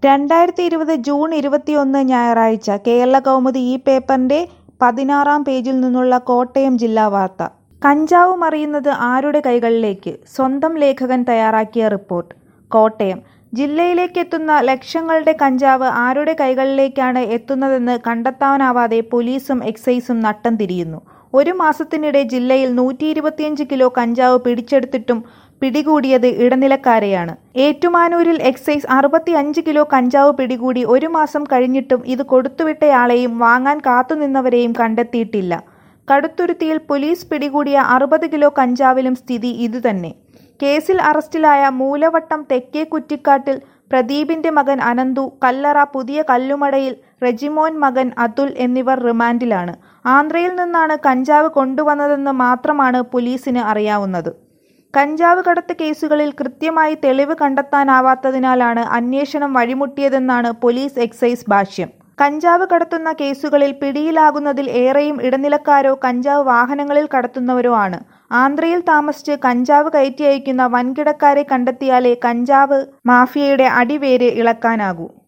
രണ്ടായിരത്തി ഇരുപത് ജൂൺ ഇരുപത്തിയൊന്ന് ഞായറാഴ്ച കേരളകൗമുദി ഈ പേപ്പറിന്റെ പതിനാറാം പേജിൽ നിന്നുള്ള കോട്ടയം ജില്ലാ വാർത്ത കഞ്ചാവ് മറിയുന്നത് ആരുടെ കൈകളിലേക്ക് സ്വന്തം ലേഖകൻ തയ്യാറാക്കിയ റിപ്പോർട്ട് കോട്ടയം ജില്ലയിലേക്കെത്തുന്ന ലക്ഷങ്ങളുടെ കഞ്ചാവ് ആരുടെ കൈകളിലേക്കാണ് എത്തുന്നതെന്ന് കണ്ടെത്താനാവാതെ പോലീസും എക്സൈസും നട്ടം തിരിയുന്നു ഒരു മാസത്തിനിടെ ജില്ലയിൽ നൂറ്റി ഇരുപത്തിയഞ്ച് കിലോ കഞ്ചാവ് പിടിച്ചെടുത്തിട്ടും പിടികൂടിയത് ഇടനിലക്കാരെയാണ് ഏറ്റുമാനൂരിൽ എക്സൈസ് അറുപത്തിയഞ്ച് കിലോ കഞ്ചാവ് പിടികൂടി ഒരു മാസം കഴിഞ്ഞിട്ടും ഇത് കൊടുത്തുവിട്ടയാളെയും വാങ്ങാൻ കാത്തുനിന്നവരെയും കണ്ടെത്തിയിട്ടില്ല കടുത്തുരുത്തിയിൽ പോലീസ് പിടികൂടിയ അറുപത് കിലോ കഞ്ചാവിലും സ്ഥിതി ഇതുതന്നെ കേസിൽ അറസ്റ്റിലായ മൂലവട്ടം തെക്കേ കുറ്റിക്കാട്ടിൽ പ്രദീപിന്റെ മകൻ അനന്തു കല്ലറ പുതിയ കല്ലുമടയിൽ റെജിമോൻ മകൻ അതുൽ എന്നിവർ റിമാൻഡിലാണ് ആന്ധ്രയിൽ നിന്നാണ് കഞ്ചാവ് കൊണ്ടുവന്നതെന്ന് മാത്രമാണ് പോലീസിന് അറിയാവുന്നത് കഞ്ചാവ് കടത്ത് കേസുകളിൽ കൃത്യമായി തെളിവ് കണ്ടെത്താനാവാത്തതിനാലാണ് അന്വേഷണം വഴിമുട്ടിയതെന്നാണ് പോലീസ് എക്സൈസ് ഭാഷ്യം കഞ്ചാവ് കടത്തുന്ന കേസുകളിൽ പിടിയിലാകുന്നതിൽ ഏറെയും ഇടനിലക്കാരോ കഞ്ചാവ് വാഹനങ്ങളിൽ കടത്തുന്നവരോ ആണ് ആന്ധ്രയിൽ താമസിച്ച് കഞ്ചാവ് കയറ്റി അയക്കുന്ന വൻകിടക്കാരെ കണ്ടെത്തിയാലേ കഞ്ചാവ് മാഫിയയുടെ അടിവേര് ഇളക്കാനാകൂ